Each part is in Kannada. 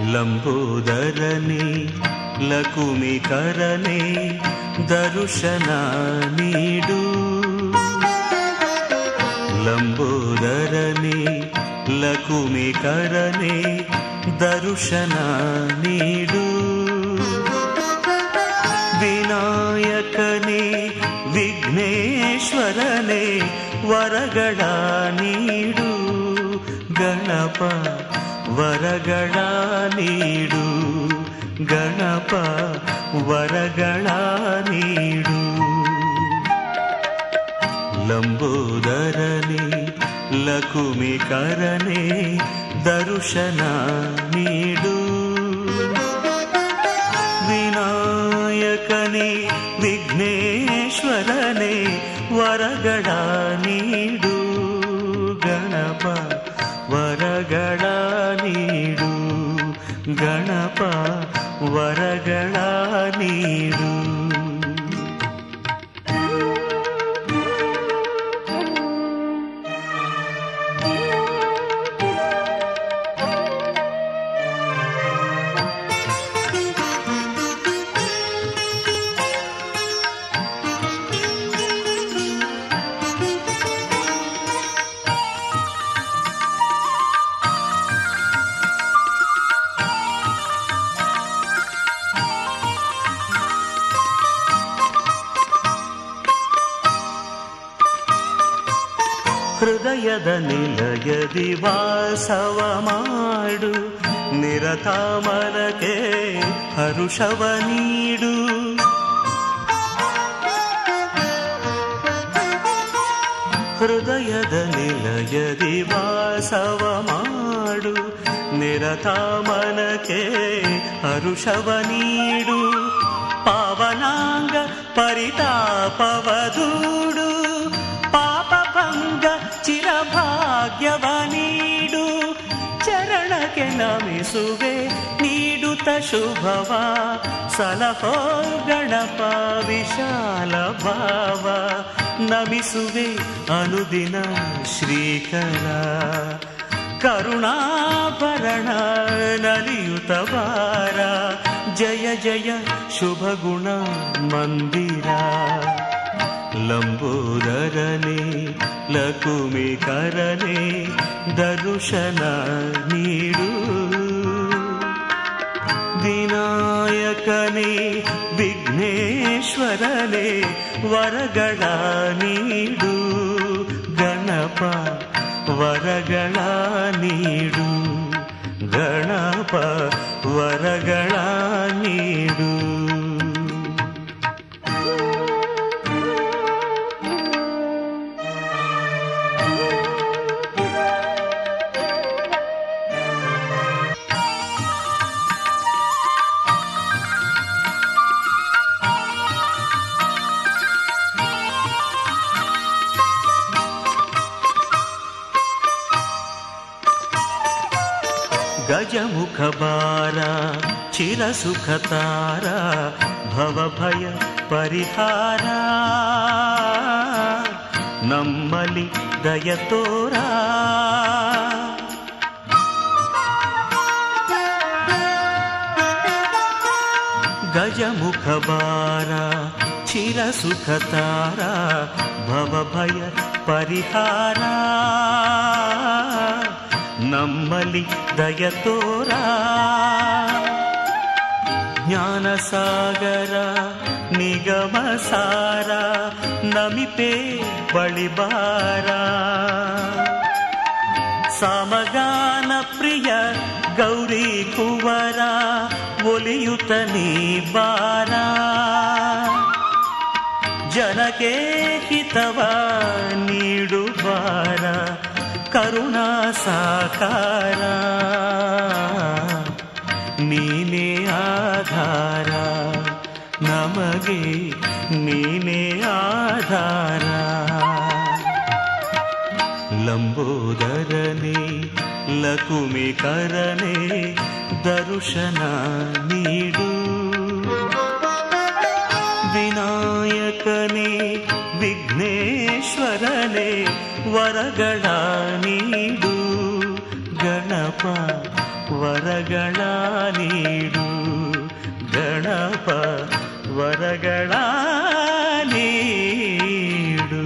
ಲಂಬೋದರನೆ ಲಕುಮಿಕರನೆ ದರುಶನ ನೀಡು ಲಂಬೋದರನೆ ಲಕುಮಿಕರನೆ ದರುಶನ ನೀಡು ವಿನಾಯಕನೇ ವಿಘ್ನೇಶ್ವರನೇ ವರಗಳ ನೀಡು ಗಣಪ ವರಗಳ ನೀಡು ಗಣಪ ವರಗಳ ನೀಡು ಲಂಬೋದರನೆ ಲಕುಮಿಕರನೆ ದರುಶನ ನೀಡು ವಿನಾಯಕನೇ ವಿಘ್ನೇಶ್ವರನೇ ವರಗಳ ನೀಡು ಗಣಪ ವರಗಳ ನೀಡು ಗಣಪ ವರಗಳ ನೀಡು ಹೃದಯದ ನಿಲಯದಿ ವಾಸವ ಮಾಡು ನಿರತಾಮರಕ್ಕೆ ಹರುಷವ ನೀಡು ಹೃದಯದ ನಿಲಯದಿ ವಾಸವ ಮಾಡು ನಿರತಾಮನಕ್ಕೆ ಹರುಷವ ನೀಡು ಪಾವನಾಂಗ ಪರಿತಾಪವದೂಡು ಪಾಪಭಂಗ ಚಿರಭಾಗ್ಯವ ನೀಡು ಚರಣಕ್ಕೆ ನಮಿಸುವೆ ನೀಡುತ್ತ ಶುಭವ ಸಲಹೋ ಗಣಪ ವಿಶಾಲ ಭಾವ ನಮಿಸುವೆ ಅನುದಿನ ಶ್ರೀಕರ ಕರುಣಾಭರಣ ನಲಿಯುತ ಬಾರ ಜಯ ಜಯ ಶುಭ ಗುಣ ಮಂದಿರ ಲಂಬೋದರನೆ ಲಕುಮಿಕರನೆ ದರುಶನ ನೀಡು ವಿನಾಯಕನೇ ವಿಘ್ನೇಶ್ವರನೇ ವರಗಳ ನೀಡು ಗಣಪ ವರಗಳ ನೀಡು ಗಣಪ ವರಗಳ ನೀಡು ಗಜಮುಖ ಬಾರ ಚಿರಸುಖ ತಾರ ಭವಭಯ ಪರಿಹಾರ ನಮ್ಮಲಿ ದಯ ತೋರ ಗಜಮುಖ ಬಾರ ಚಿರಸುಖ ತಾರ ಭವಭಯ ಪರಿಹಾರ ನಮ್ಮಲಿ ದಯ ತೋರ ಜ್ಞಾನ ಸಾಗರ ನಿಗಮ ಸಾರ ನಮಿಪೆ ಬಳಿಬಾರ ಸಮಗಾನ ಪ್ರಿಯ ಗೌರಿ ಕುವರ ಒಲಿಯುತ ನೀ ಬಾರ ಜನಕ್ಕೆ ಹಿತವ ನೀಡುವಾರ ಕರುಣಾ ಸಾಕಾರ ನೀನೇ ಆಧಾರ ನಮಗೆ ನೀನೇ ಆಧಾರ ಲಂಬೋದರನೆ ಲಕುಮಿಕರನೆ ದರುಶನ ನೀಡು ವಿನಾಯಕನೇ ವಿಘ್ನೇಶ್ವರನೇ ವರಗಳ ನೀಡು ಗಣಪ ವರಗಳ ನೀಡು ಗಣಪ ವರಗಳ ನೀಡು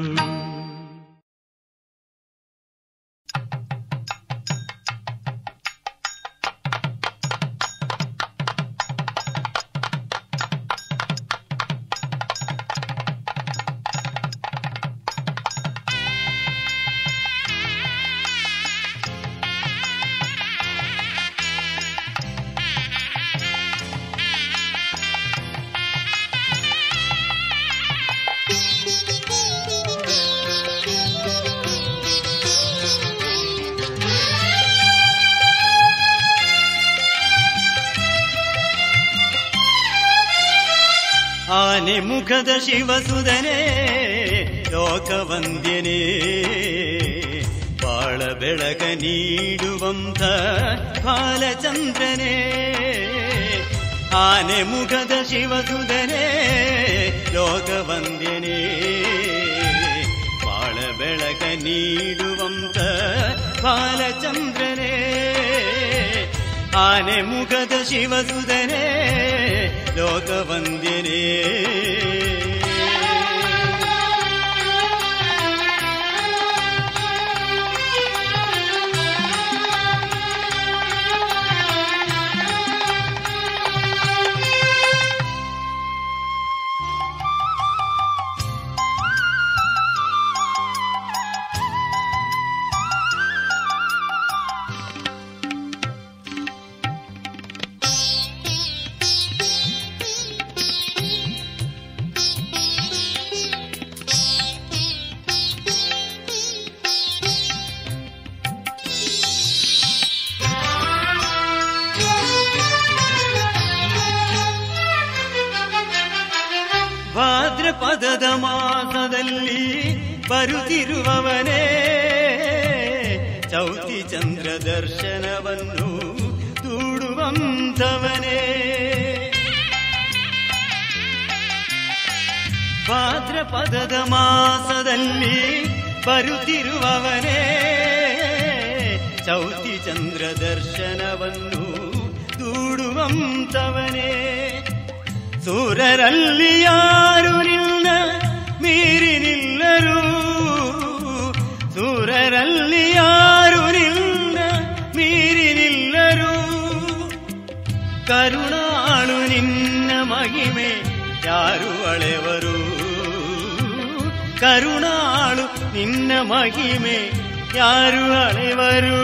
ಆನೆ ಮುಖದ ಶಿವಸುಧನೆ ಲೋಕವಂದ್ಯನೇ ಬಾಳ ಬೆಳಗ ನೀಡುವಂಥ ಬಾಲಚಂದ್ರನೇ ಆನೆ ಮುಖದ ಶಿವಸುಧನೆ ಲೋಕವಂದ್ಯನೇ ಬಾಳ ಬೆಳಗ ನೀಡುವಂಥ ಬಾಲಚಂದ್ರನೇ ಆನೆ ಮುಖದ ಶಿವಸುಧನೆ ಲೋಕವಂದ್ಯನೇ ಭಾದ್ರಪದದ ಮಾಸದಲ್ಲಿ ಬರುತ್ತಿರುವವನೇ ಚೌತಿ ಚಂದ್ರ ದರ್ಶನವನ್ನು ದೂಡುವಂತವನೇ ಭಾದ್ರಪದದ ಮಾಸದಲ್ಲಿ ಬರುತ್ತಿರುವವನೇ ಚೌತಿ ಚಂದ್ರ ದರ್ಶನವನ್ನು ದೂಡುವಂತವನೇ ಸೂರರಲ್ಲಿ ಯಾರು ನಿನ್ನ ಮೀರಿ ನಿಲ್ಲರು ಸೂರರಲ್ಲಿ ಯಾರು ನಿನ್ನ ಮೀರಿ ನಿಲ್ಲರು ಕರುಣಾಳು ನಿನ್ನ ಮಹಿಮೆ ಯಾರು ಅಳೆವರು ಕರುಣಾಳು ನಿನ್ನ ಮಹಿಮೆ ಯಾರು ಅಳೆವರು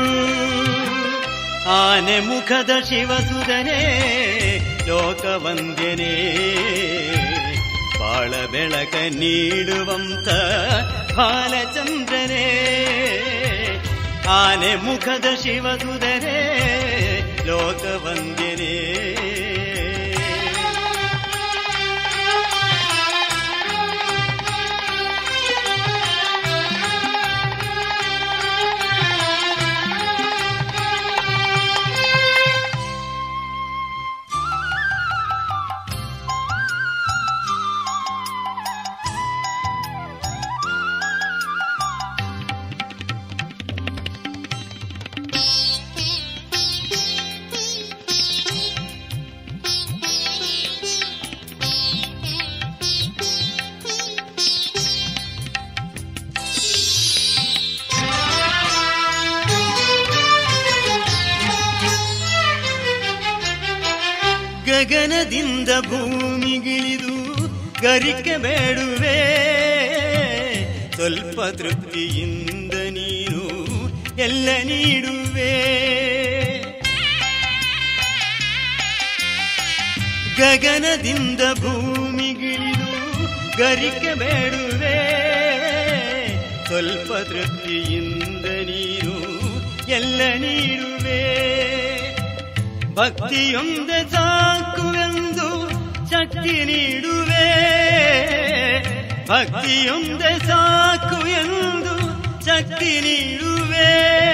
ಆನೆ ಮುಖದ ಶಿವಸುಧನೆ ಲೋಕವಂದ್ಯನೇ ಬಾಳ ಬೆಳಕ ನೀಡುವಂತ ಬಾಲಚಂದ್ರನೇ ಆನೆ ಮುಖದ ಶಿವಸುಧನೆ ಲೋಕವಂದ್ಯನೇ ಗಗನದಿಂದ ಭೂಮಿಗಿಳಿದು ಗರಿಕೆ ಬೇಡುವೆ ಸ್ವಲ್ಪ ತೃಪ್ತಿಯಿಂದ ನೀನು ಎಲ್ಲ ನೀಡುವೆ ಗಗನದಿಂದ ಭೂಮಿಗಿಳಿದು ಗರಿಕೆ ಬೇಡುವೆ ಸ್ವಲ್ಪ ತೃಪ್ತಿಯಿಂದ ನೀನು ಎಲ್ಲ ನೀಡುವೆ ಭಕ್ತಿಯೊಂದೆ ಸಾಕುವೆಂದು ಶಕ್ತಿ ನೀಡುವೆ ಭಕ್ತಿಯೊಂದೆ ಸಾಕು ಎಂದು ಶಕ್ತಿ ನೀಡುವೆ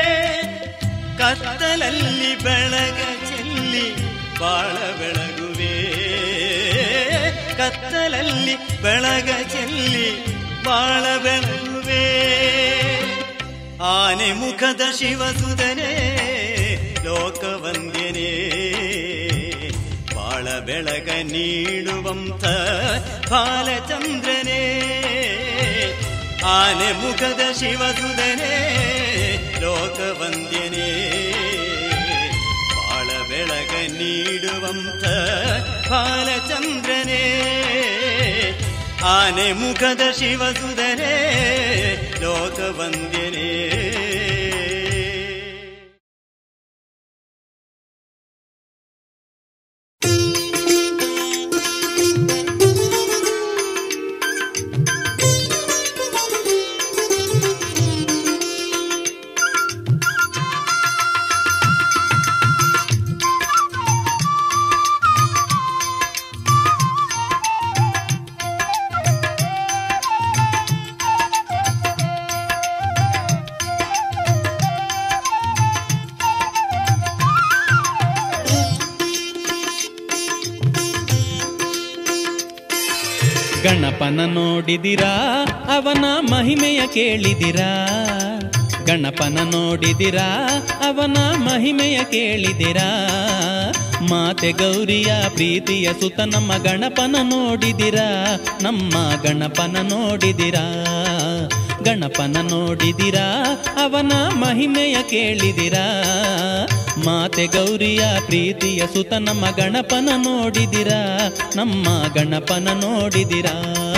ಕತ್ತಲಲ್ಲಿ ಬೆಳಗ ಚೆಲ್ಲಿ ಬಾಳ ಬೆಳಗುವೆ ಕತ್ತಲಲ್ಲಿ ಬೆಳಗ ಚೆಲ್ಲಿ ಬಾಳ ಬೆಳಗುವೆ ಆನೆ ಮುಖದ ಶಿವಸುಧನೆ ಲೋಕವಂದ್ಯನೇ ಬಾಳ ಬೆಳಗ ನೀಡುವಂಥ ಬಾಲಚಂದ್ರನೇ ಆನೆ ಮುಖದ ಶಿವಸುಧನೇ ಲೋಕವಂದ್ಯನೇ ಬಾಳ ಬೆಳಗ ನೀಡುವಂಥ ಬಾಲಚಂದ್ರನೇ ಆನೆ ಮುಖದ ಶಿವಸುಧನೇ ಲೋಕವಂದ್ಯನೇ ಗಣಪನ ನೋಡಿದಿರಾ ಅವನ ಮಹಿಮೆಯ ಕೇಳಿದಿರಾ ಗಣಪನ ನೋಡಿದಿರಾ ಅವನ ಮಹಿಮೆಯ ಕೇಳಿದಿರಾ ಮಾತೆ ಗೌರಿಯ ಪ್ರೀತಿಯ ಸುತ ನಮ್ಮ ಗಣಪನ ನೋಡಿದಿರಾ ನಮ್ಮ ಗಣಪನ ನೋಡಿದಿರಾ ಗಣಪನ ನೋಡಿದಿರಾ ಅವನ ಮಹಿಮೆಯ ಕೇಳಿದಿರಾ ಮಾತೆ ಗೌರಿಯ ಪ್ರೀತಿಯ ಸುತ ನಮ್ಮ ಗಣಪನ ನೋಡಿದಿರಾ ನಮ್ಮ ಗಣಪನ ನೋಡಿದಿರಾ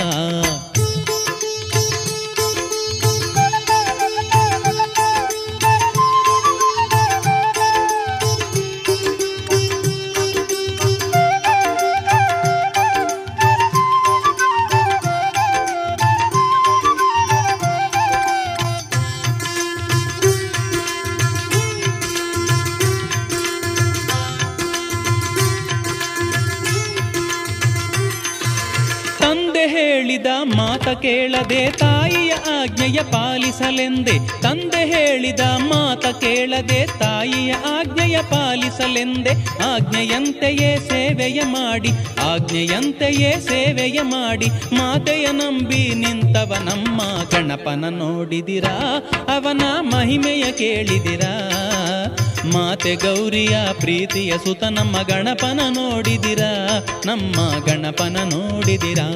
ತಂದೆ ಹೇಳಿದ ಮಾತ ಕೇಳದೆ ತಾಯಿಯ ಆಜ್ಞೆಯ ಪಾಲಿಸಲೆಂದೆ ತಂದೆ ಹೇಳಿದ ಮಾತ ಕೇಳದೆ ತಾಯಿಯ ಆಜ್ಞೆಯ ಪಾಲಿಸಲೆಂದೆ ಆಜ್ಞೆಯಂತೆಯೇ ಸೇವೆಯ ಮಾಡಿ ಆಜ್ಞೆಯಂತೆಯೇ ಸೇವೆಯ ಮಾಡಿ ಮಾತೆಯ ನಂಬಿ ನಿಂತವ ನಮ್ಮ ಗಣಪನ ನೋಡಿದಿರಾ ಅವನ ಮಹಿಮೆಯ ಕೇಳಿದಿರಾ ಮಾತೆ ಗೌರಿಯ ಪ್ರೀತಿಯ ಸುತ ನಮ್ಮ ಗಣಪನ ನೋಡಿದಿರಾ ನಮ್ಮ ಗಣಪನ ನೋಡಿದಿರಾ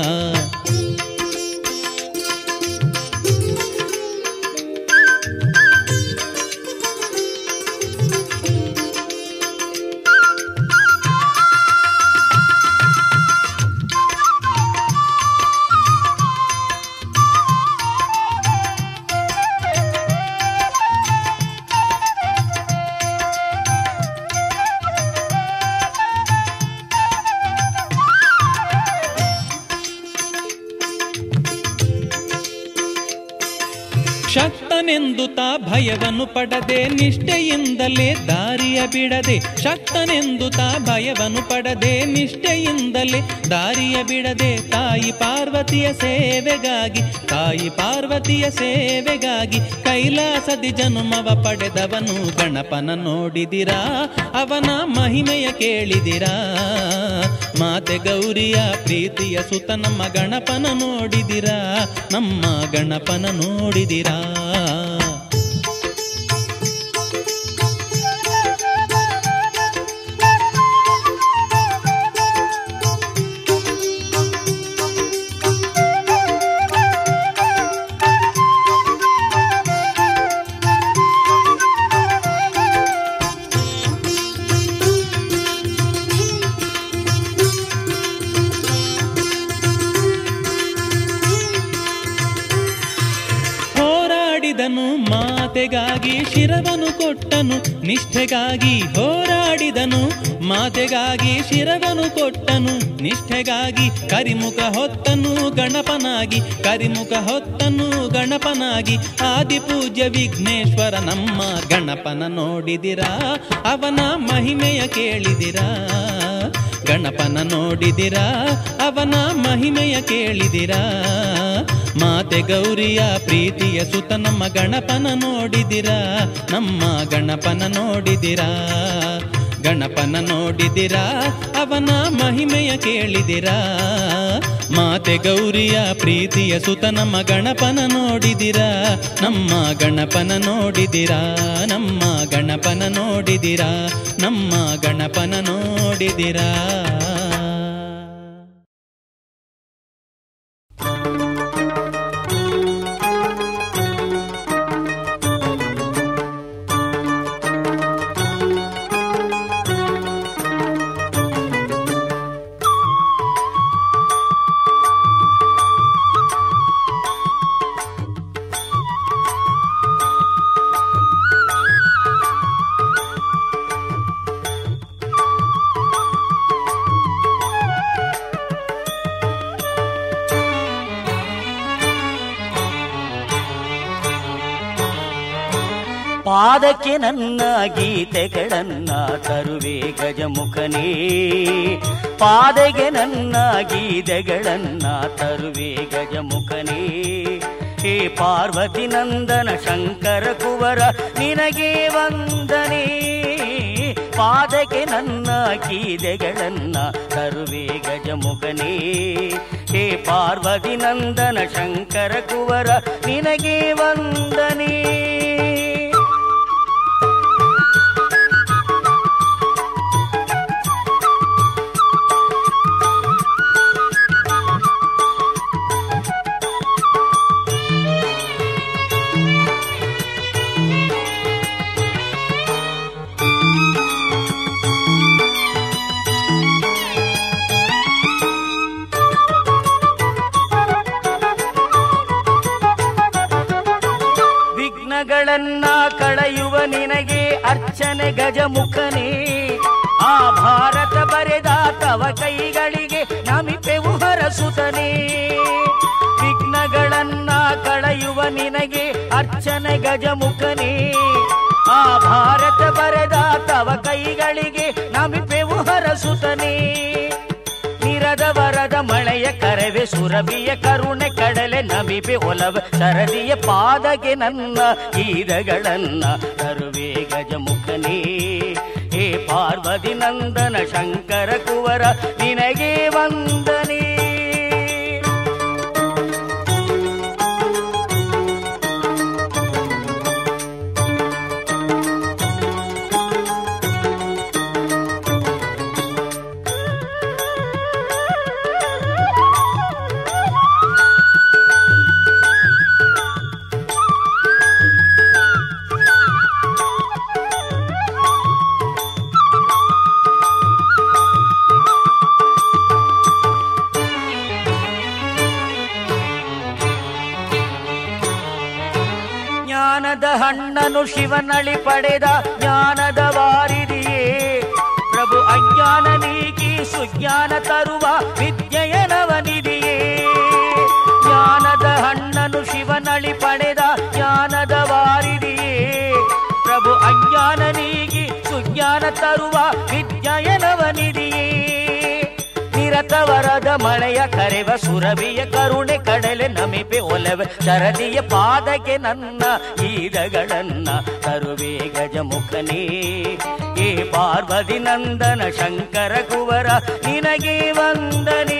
ಶಕ್ತನೆಂದು ತಾ ಭಯವನ್ನು ಪಡದೆ ನಿಷ್ಠೆಯಿಂದಲೇ ದಾರಿಯ ಬಿಡದೆ ಶಕ್ತನೆಂದು ತಾ ಭಯವನ್ನು ಪಡದೆ ನಿಷ್ಠೆಯಿಂದಲೇ ದಾರಿಯ ಬಿಡದೆ ತಾಯಿ ಪಾರ್ವತಿಯ ಸೇವೆಗಾಗಿ ತಾಯಿ ಪಾರ್ವತಿಯ ಸೇವೆಗಾಗಿ ಕೈಲಾಸದಿ ಜನುಮವ ಪಡೆದವನು ಗಣಪನ ನೋಡಿದಿರಾ ಅವನ ಮಹಿಮೆಯ ಕೇಳಿದಿರಾ ಮಾತೆ ಗೌರಿಯ ಪ್ರೀತಿಯ ಸುತ ನಮ್ಮ ಗಣಪನ ನೋಡಿದಿರಾ ನಮ್ಮ ಗಣಪನ ನೋಡಿದಿರಾ ಹೋರಾಡಿದನು ಮಾತೆಗಾಗಿ ಶಿರವನು ಕೊಟ್ಟನು ನಿಷ್ಠೆಗಾಗಿ ಹೋರಾಡಿದನು ಮಾತೆಗಾಗಿ ಶಿರವನು ಕೊಟ್ಟನು ನಿಷ್ಠೆಗಾಗಿ ಕರಿಮುಖ ಹೊತ್ತನು ಗಣಪನಾಗಿ ಕರಿಮುಖ ಹೊತ್ತನು ಗಣಪನಾಗಿ ಆದಿಪೂಜ್ಯ ವಿಘ್ನೇಶ್ವರ ನಮ್ಮ ಗಣಪನ ನೋಡಿದಿರಾ ಅವನ ಮಹಿಮೆಯ ಕೇಳಿದಿರಾ ಗಣಪನ ನೋಡಿದಿರಾ ಅವನ ಮಹಿಮೆಯ ಕೇಳಿದಿರಾ ಮಾತೆ ಗೌರಿಯ ಪ್ರೀತಿಯ ಸುತ ನಮ್ಮ ಗಣಪನ ನೋಡಿದಿರಾ ನಮ್ಮ ಗಣಪನ ನೋಡಿದಿರಾ ಗಣಪನ ನೋಡಿದಿರಾ ಅವನ ಮಹಿಮೆಯ ಕೇಳಿದಿರಾ ಮಾತೆ ಗೌರಿಯ ಪ್ರೀತಿಯ ಸುತ ನಮ್ಮ ಗಣಪನ ನೋಡಿದಿರಾ ನಮ್ಮ ಗಣಪನ ನೋಡಿದಿರಾ ನಮ್ಮ ಗಣಪನ ನೋಡಿದಿರಾ ನಮ್ಮ ಗಣಪನ ನೋಡಿದಿರಾ ಪಾದಕ್ಕೆ ನನ್ನ ಗೀತೆಗಳನ್ನ ತರುವೆ ಗಜಮುಖನೇ ಪಾದೆಗೆ ನನ್ನ ಗೀತೆಗಳನ್ನ ತರುವೆ ಗಜಮುಖನೇ ಹೇ ಪಾರ್ವತಿ ನಂದನ ಶಂಕರ ಕುವರ ನಿನಗೆ ವಂದನೆ ಪಾದಕ್ಕೆ ನನ್ನ ಗೀತೆಗಳನ್ನ ತರುವೆ ಗಜಮುಖನೇ ಹೇ ಪಾರ್ವತಿ ನಂದನ ಶಂಕರ ಕುವರ ನಿನಗೆ ವಂದನೆ ವಿಘ್ನಗಳನ್ನ ಕಳೆಯುವ ನಿನಗೆ ಅರ್ಚನೆ ಗಜಮುಖನೇ ಆ ಭಾರತ ಬರೆದ ತವ ಕೈಗಳಿಗೆ ನಮಿಪೆವು ಹರಸುತನೇ ವಿಘ್ನಗಳನ್ನ ಕಳೆಯುವ ನಿನಗೆ ಅರ್ಚನೆ ಗಜಮುಖನೇ ಆ ಭಾರತ ಬರೆದ ತವ ಕೈಗಳಿಗೆ ನಮಿಪೆವು ಹರಸುತನೇ ನಿರದ ವರದ ಮಳೆಯ ಕರವೆ ಸುರಭಿಯ ಕರುಣೆ ಕಡಲೆ ನಮಿಬೆ ಒಲವ ಸರದಿಯ ಪಾದಗೆ ನನ್ನ ಗೀದಗಳನ್ನ ತರುವೆ ಗಜಮುಖನೇ ಹೇ ಪಾರ್ವತಿ ನಂದನ ಶಂಕರ ಕುವರ ನಿನಗೆ ವಂದನೆ ಜ್ಞಾನದ ಹಣ್ಣನು ಶಿವನಳಿ ಪಡೆದ ಜ್ಞಾನದ ವಾರಿದಿಯೇ ಪ್ರಭು ಅಜ್ಞಾನ ನೀಗಿ ಸುಜ್ಞಾನ ತರುವ ವಿದ್ಯೆಯ ನವನಿದಿಯೇ ಜ್ಞಾನದ ಹಣ್ಣನು ಶಿವನಳಿ ಪಡೆದ ಜ್ಞಾನದ ವಾರಿದಿಯೇ ಪ್ರಭು ಅಜ್ಞಾನ ನೀಗಿ ಸುಜ್ಞಾನ ತರುವ ವಿದ್ಯೆಯ ನವನಿದಿಯೇ ನಿರತ ವರದ ಮಳೆಯ ಕರೆವ ಸುರಭಿಯ ಕರುಣೆ ಕಡಲೆ ನಮಿಪೆ ಒಲವೆ ಶರದಿಯ ಪಾದಕ್ಕೆ ನನ್ನ ಗೀದಗಳನ್ನ ತರುವೆ ಗಜಮುಖನೇ ಏ ಪಾರ್ವತಿ ನಂದನ ಶಂಕರ ಕುವರ ನಿನಗೆ ವಂದನೆ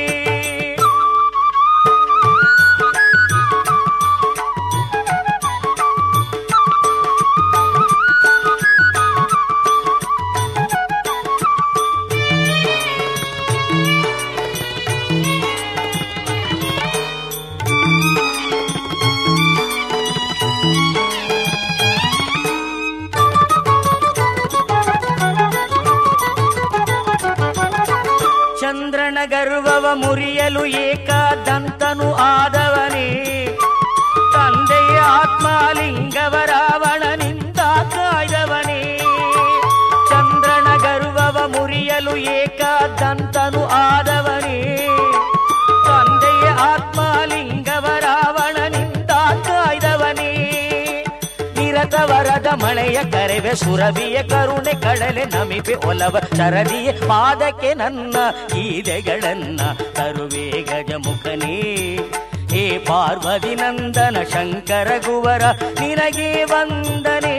ಚಂದ್ರನ ಗರ್ವವ ಮುರಿಯಲು ಏಕಾದಂತನು ಆದವನೇ ತಂದೆಯ ಆತ್ಮಲಿಂಗವ ರಾವಣನಿಂದ ಕಾಯ್ದವನೇ ಚಂದ್ರನ ಗರ್ವವ ಮುರಿಯಲು ಏಕಾದಂತನು ಆದವನೇ ತಂದೆಯ ಆತ್ಮಲಿಂಗವ ರಾವಣನಿಂದ ಕಾಯ್ದವನೇ ನಿರತ ವರದ ಮಳೆಯ ಕರೆವೆ ಸುರಭಿಯ ಕರುಣೆ ಕಡಲೆ ನಮಿಪೆ ಒಲವ ಶರದಿಯ ಪಾದಕ್ಕೆ ನನ್ನ ಗೀದೆಗಳನ್ನ ತರುವೆ ಗಜಮುಖನೇ ಹೇ ಪಾರ್ವತಿ ನಂದನ ಶಂಕರ ಗುವರ ನಿನಗೆ ವಂದನೆ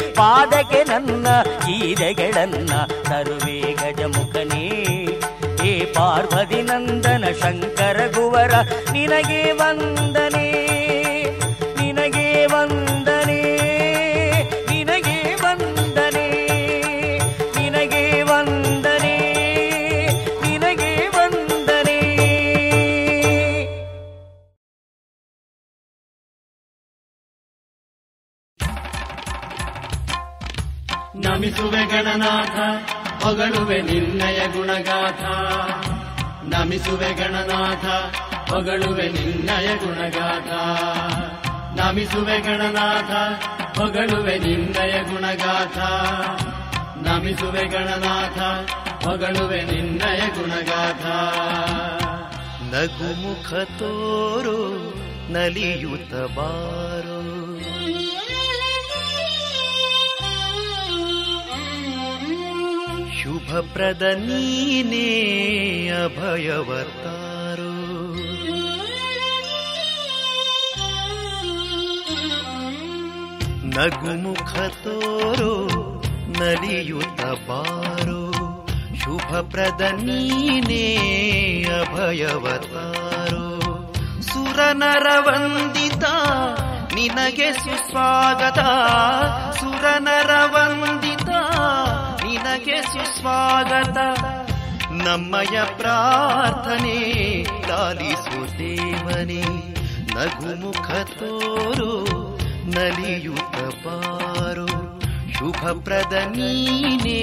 ಪಾದಕ್ಕೆ ನನ್ನ ಗೀದೆಗಳನ್ನ ತರುವೆ ಗಜಮುಖನೇ ಹೇ ಪಾರ್ವತಿ ನಂದನ ಶಂಕರ ಗುವರ ನಿನಗೆ ವಂದನೆ ನಿನಗೆ ವಂದನೆ ನಿನಗೆ ವಂದನೆ ನಿನಗೆ ವಂದನೆ ನಿನಗೆ ವಂದನೆ ನಮಿಸುವೆ ಗಣನಾಥ ಹೊಗಳುವೆ ನಿನ್ನಯ ಗುಣಗಾಥ ನಮಿಸುವೆ ಗಣನಾಥ ಹೊಗಳುವೆ ನಿನ್ನಯ ಗುಣಗಾಥ ನಮಿಸುವೆ ಗಣನಾಥ ಹೊಗಳುವೆ ನಿನ್ನಯ ಗುಣಗಾಥ ನಮಿಸುವೆ ಗಣನಾಥ ಹೊಗಳುವೆ ನಿನ್ನಯ ಗುಣಗಾಥ ನಗುಮುಖ ತೋರು ನಲಿಯುತ್ತ ಬಾರೋ ಶುಭಪ್ರದ ನೀನೇ ಅಭಯವತಾರೋ ನಗುಮುಖ ತೋರೋ ನಲಿಯುತ್ತ ಬಾರೋ ಶುಭಪ್ರದ ನೀನೇ ಅಭಯವತಾರೋ ಸುರನರ ವಂದಿತ ನಿನಗೆ ಸುಸ್ವಾಗತ ಸುರನರ ವಂದಿತ ನಿನಗೆ ಸುಸ್ವಾಗತ ನಮ್ಮಯ ಪ್ರಾರ್ಥನೆ ಲಾಲಿಸು ದೇವನೇ ನಗುಮುಖ ತೋರು ನಲಿಯುತ್ತ ಬಾರೋ ಶುಭಪ್ರದ ನೀನೇ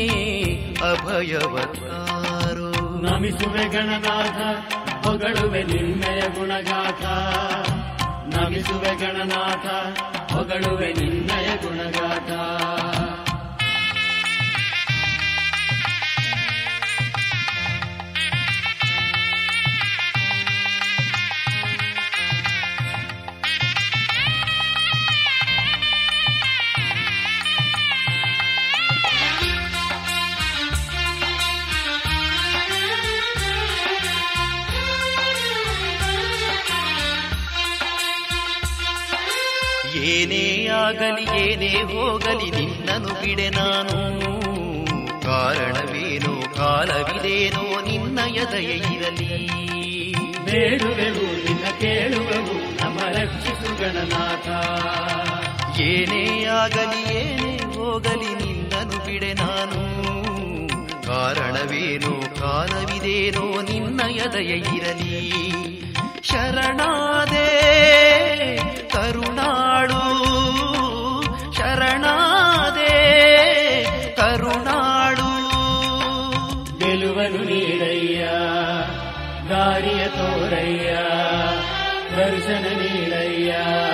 ಅಭಯವತಾರೋ ನಮಿಸುವೆ ಗಣನಾಥ ಹೊಗಳುವೆ ನಿನ್ನಯ ಗುಣಗಾಥ ನಮಿಸುವೆ ಗಣನಾಥ ಹೊಗಳುವೆ ನಿನ್ನಯ ಗುಣಗಾಥ ಏನೇ ಆಗಲಿ ಏನೇ ಹೋಗಲಿ ನಿನ್ನನು ಬಿಡೆ ನಾನು ಕಾರಣವೇನೋ ಕಾಲವಿದೇನೋ ನಿನ್ನಯ ದಯೆ ಇರಲಿ ಬೇಡುವೆವು ನಿನ್ನ ಕೇಳುವೆವು ನಮ್ಮ ರಕ್ಷಿಸು ಗಣನಾಥ ಏನೇ ಆಗಲಿ ಏನೇ ಹೋಗಲಿ ನಿನ್ನನು ಬಿಡೆ ನಾನು ಕಾರಣವೇನೋ ಕಾಲವಿದೇನೋ ನಿನ್ನಯ ದಯೆ ಇರಲಿ ಶರಣಾದೆ ಕರುಣಾಳು ಶರಣಾದೆ ಕರುಣಾಳು ಗೆಲುವನು ನೀಡಯ್ಯ ದಾರಿಯ ತೋರಯ್ಯ ದರ್ಶನ ನೀಡಯ್ಯ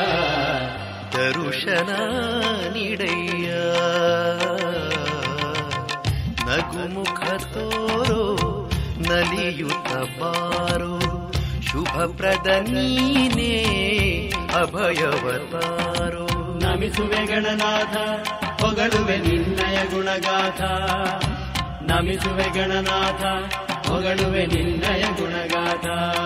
ದರುಶನ ನೀಡಯ್ಯ ನಗುಮುಖ ತೋರೋ ನಲಿಯುತ್ತ ಬಾರೋ ಶುಭಪ್ರದ ನೀನೇ ಅಭಯವತಾರೋ ನಮಿಸುವೆ ಗಣನಾಥ ಹೊಗಳುವೆ ನಿನ್ನಯ ಗುಣಗಾಥ ನಮಿಸುವೆ ಗಣನಾಥ ಹೊಗಳುವೆ ನಿನ್ನಯ ಗುಣಗಾಥ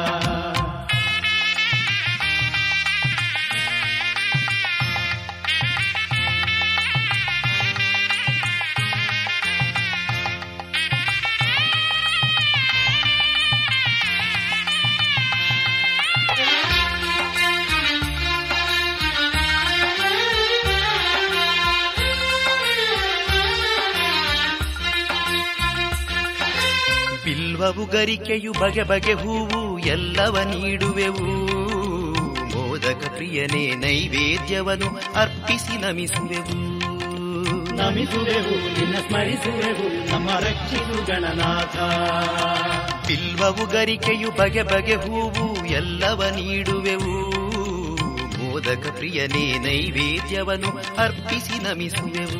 ಬಿಲ್ವವು ಗರಿಕೆಯು ಬಗೆ ಬಗೆ ಹೂವು ಎಲ್ಲವ ನೀಡುವೆವು ಮೋದಕ ಪ್ರಿಯನೇ ನೈವೇದ್ಯವನ್ನು ಅರ್ಪಿಸಿ ನಮಿಸುವೆವು ನಮಿಸುವೆವು ನಿನ್ನ ಸ್ಮರಿಸುವೆವು ನಮ್ಮ ರಕ್ಷಿಸು ಗಣನಾಥ ಬಿಲ್ವವು ಗರಿಕೆಯು ಬಗೆ ಬಗೆ ಹೂವು ಎಲ್ಲವ ನೀಡುವೆವು ಮೋದಕ ಪ್ರಿಯನೇ ನೈವೇದ್ಯವನ್ನು ಅರ್ಪಿಸಿ ನಮಿಸುವೆವು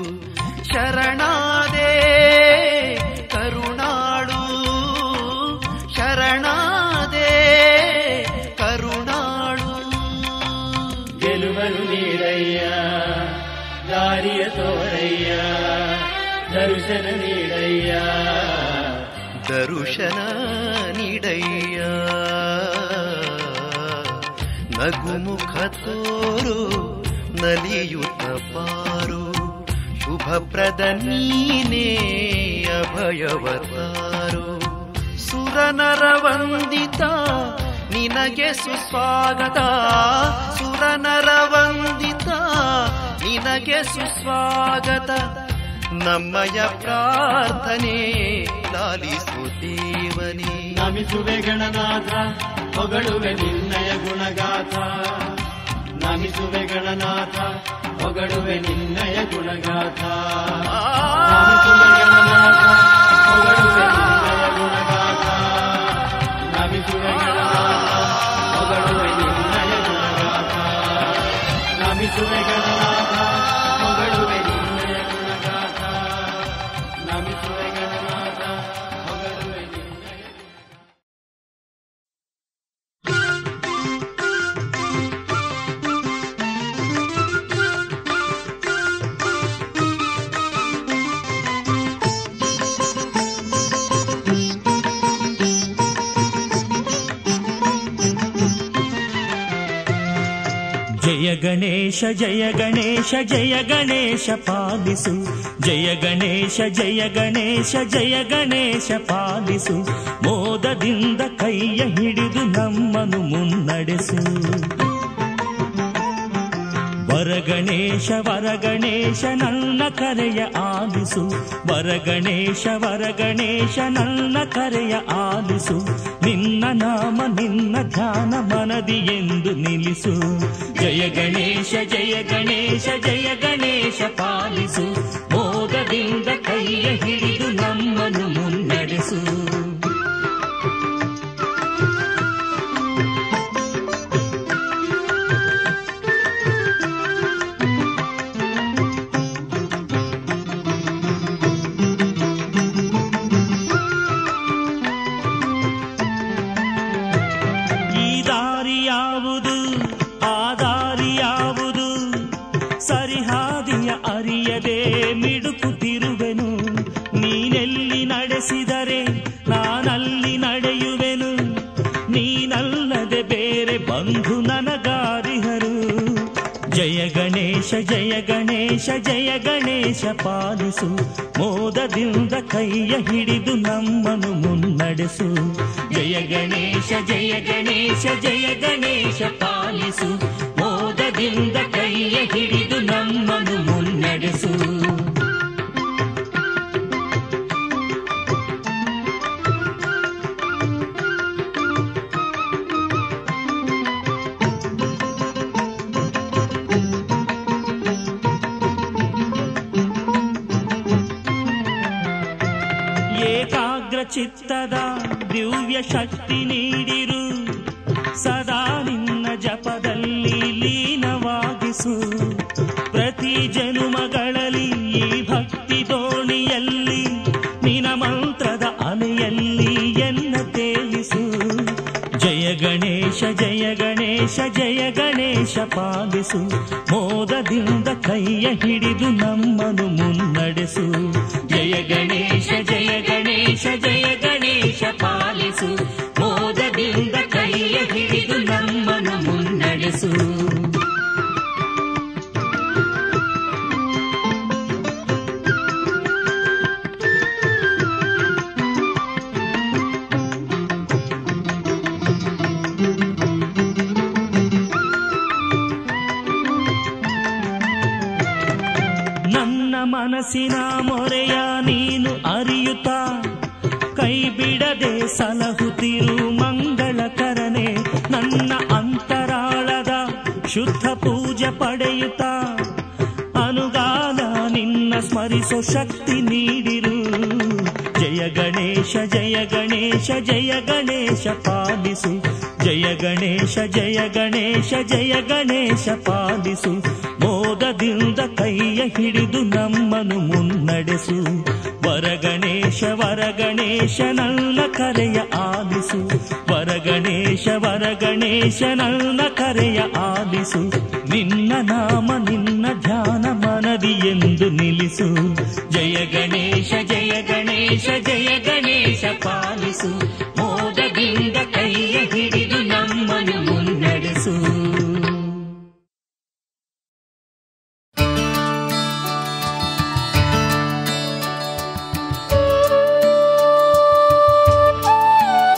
ಶರಣಾದೆ ಕರುಣಾಳು ಶರಣಾದೆ ಕರುಣಾಳು ಗೆಲುವನು ನೀಡಯ್ಯ ದಾರಿಯ ತೋರಯ್ಯ ದರ್ಶನ ನೀಡಯ್ಯ ದರುಶನ ನೀಡಯ್ಯ ನಗುಮುಖ ತೋರು ನಲಿಯುತ್ತ ಪಾರು ಶುಭಪ್ರದ ನೀನೇ ಅಭಯವತಾರು ಸುರನರ ವಂದಿತ ನಿನಗೆ ಸುಸ್ವಾಗತ ಸುರನರ ವಂದಿತ ನಿನಗೆ ಸುಸ್ವಾಗತ ನಮ್ಮಯ ಪ್ರಾರ್ಥನೆ ಲಾಲಿಸು ದೇವನೇ ನಮಿಸುವೆ ಗಣನಾಥ ಹೊಗಳುವೆ ನಿನ್ನಯ ಗುಣಗಾಥ ನಮಿಸುವೆ ಗಣನಾಥ ಹೊಗಳುವೆ ನಿನ್ನಯ ಗುಣಗಾಥ ನಮಿಸುವೆ ಗಣನಾಥ ಹೊಗಳುವೆ ನಿನ್ನಯ ಗುಣಗಾಥ ನಮಿಸುವೆ ಗಣನಾಥ ಹೊಗಳುವೆ ನಿನ್ನಯ ಗುಣಗಾಥ ನಮಿಸುವೆ ಗಣನಾಥ ಹೊಗಳುವೆ ನಿನ್ನಯ ಗುಣಗಾಥ ನಮಿಸುವೆ ಗಣನಾಥ ಹೊಗಳುವೆ ನಿನ್ನಯ ಜಯ ಗಣೇಶ ಜಯ ಗಣೇಶ ಜಯ ಗಣೇಶ ಪಾಲಿಸು ಜಯ ಗಣೇಶ ಜಯ ಗಣೇಶ ಜಯ ಗಣೇಶ ಪಾಲಿಸು ಮೋದದಿಂದ ಕೈಯ ಹಿಡಿದು ನಮ್ಮನು ಮುನ್ನಡೆಸು ವರಗಣೇಶ ವರಗಣೇಶ ನನ್ನ ಕರೆಯ ಆಲಿಸು ವರಗಣೇಶ ವರಗಣೇಶ ನನ್ನ ಕರೆಯ ಆಲಿಸು ನಿನ್ನ ನಾಮ ನಿನ್ನ ಧ್ಯಾನ ಮನದಿ ಎಂದು ನಿಲ್ಲಿಸು ಜಯ ಗಣೇಶ ಜಯ ಗಣೇಶ ಜಯ ಗಣೇಶ ಪಾಲಿಸು ಮೋದದಿಂದ ಕೈಯ ಹಿಡಿದು ನಮ್ಮನ್ನು ಮುನ್ನಡೆಸು ಈ ದಾರಿ ಯಾವುದು ಆ ದಾರಿ ಯಾವುದು ಸರಿಹಾದಿಯ ಅರಿಯದೆ ಮಿಡುಕುತ್ತಿರುವೆನು ನೀನೆಲ್ಲಿ ನಡೆಸಿದರೆ ನಾನಲ್ಲಿ ನಡೆಯುವೆನು ನೀನಲ್ಲದೆ ಬೇರೆ ಬಂಧು ನನಗಾರಿಹರು ಜಯ ಗಣೇಶ ಜಯ ಗಣೇಶ ಜಯ ಗಣೇಶ ಪಾಲಿಸು ಮೋದದಿಂದ ಕೈಯ ಹಿಡಿದು ನಮ್ಮನು ಮುನ್ನಡೆಸು ಜಯ ಗಣೇಶ ಜಯ ಗಣೇಶ ಜಯ ಗಣೇಶ ಪಾಲಿಸು ಮೋದದಿಂದ ಕೈಯ ಹಿಡಿದು ನಮ್ಮನು ಮುನ್ನಡೆಸು ಏಕಾಗ್ರ ಚಿತ್ತದ ದಿವ್ಯ ಶಕ್ತಿ ನೀಡಿರು ಸದಾ ನಿನ್ನ ಜಪದಲ್ಲಿ ಲೀನವಾಗಿಸು ಪ್ರತಿ ಜನುಮಗಳಲ್ಲಿ ಈ ಭಕ್ತಿ ದೋಣಿಯಲ್ಲಿ ನಿನ ಮಂತ್ರದ ಅಲೆಯಲ್ಲಿ ಎನ್ನ ತೇಲಿಸು ಜಯ ಗಣೇಶ ಜಯ ಗಣೇಶ ಜಯ ಗಣೇಶ ಪಾಲಿಸು ಮೋದದಿಂದ ಕೈಯ ಹಿಡಿದು ನಮ್ಮನು ಮುನ್ನಡೆಸು ಜಯ ಗಣೇಶ ಜಯ ಗಣೇಶ ಜಯ ಗಣೇಶ ಪಾಲಿಸು ಮೋದದಿಂದ ಕೈಯ ಹಿಡಿದು ನಮ್ಮನು ಮುನ್ನಡೆಸು ನನ್ನ ಮನಸ್ಸಿನ ಮೊರೆಯ ನೀನು ಅರಿಯುತ್ತಾ ಕೈ ಬಿಡದೆ ಸಲಹುತ್ತಿರು ಮಂಗಳಕರನೆ ನನ್ನ ಅಂತರಾಳದ ಶುದ್ಧ ಪೂಜೆ ಪಡೆಯುತ್ತಾ ಅನುಗಾಲ ನಿನ್ನ ಸ್ಮರಿಸೋ ಶಕ್ತಿ ನೀಡಿರು ಜಯ ಗಣೇಶ ಜಯ ಗಣೇಶ ಜಯ ಗಣೇಶ ಪಾಲಿಸು ಜಯ ಗಣೇಶ ಜಯ ಗಣೇಶ ಜಯ ಗಣೇಶ ಪಾಲಿಸು ಮೋದದಿಂದ ಕೈಯ ಹಿಡಿದು ನಮ್ಮನು ಮುನ್ನಡೆಸು ವರಗಣೇಶ ವರಗಣೇಶ ನನ್ನ ಕರೆಯ ಆಲಿಸು ವರಗಣೇಶ ವರಗಣೇಶ ನನ್ನ ಕರೆಯ ಆಲಿಸು ನಿನ್ನ ನಾಮ ನಿನ್ನ ಧ್ಯಾನ ಮನದಿ ಎಂದು ನಿಲ್ಲಿಸು ಜಯ ಗಣೇಶ ಜಯ ಗಣೇಶ ಜಯ ಗಣೇಶ ಪಾಲಿಸು ಮೋದದಿಂದ ಕೈಯ ಹಿಡಿದು ನಮ್ಮನು ಮುನ್ನಡೆಸು ಆ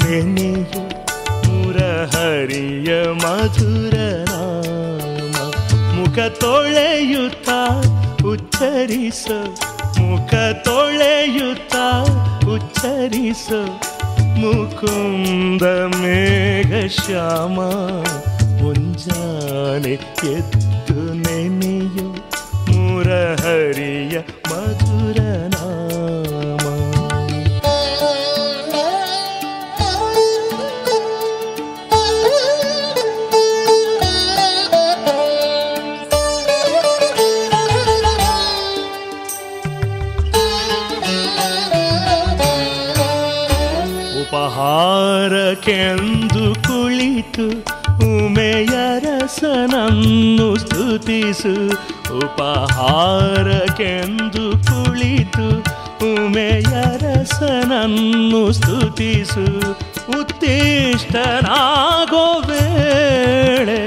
ನೆನೆಯು ಮುರಹರಿಯ ಮಧುರ ನಾಮ ಮುಖ ತೊಳೆಯುತ್ತ ಉಚ್ಚರಿಸ ಮುಖ ತೊಳೆಯುತ್ತ ಉಚ್ಚರಿಸ ಮುಕುಂದ ಮೇಘ ಶ್ಯಾಮ ಮುಂಜಾನೆ ಎದ್ದು ನೆನೆಯು ಮುರಹರಿಯ ಮಧುರ ನಾಮ ಉಪಹಾರಕ್ಕೆಂದು ಕುಳಿತು ಉಮೆಯ ರಸನನ್ನು ಸ್ತುತಿಸು ಉಪಹಾರಕ್ಕೆಂದು ಕುಳಿತು ಉಮೆಯ ರಸನನ್ನು ಸ್ತುತಿಸು ಉತ್ತಿಷ್ಟನಾಗೋ ವೇಳೆ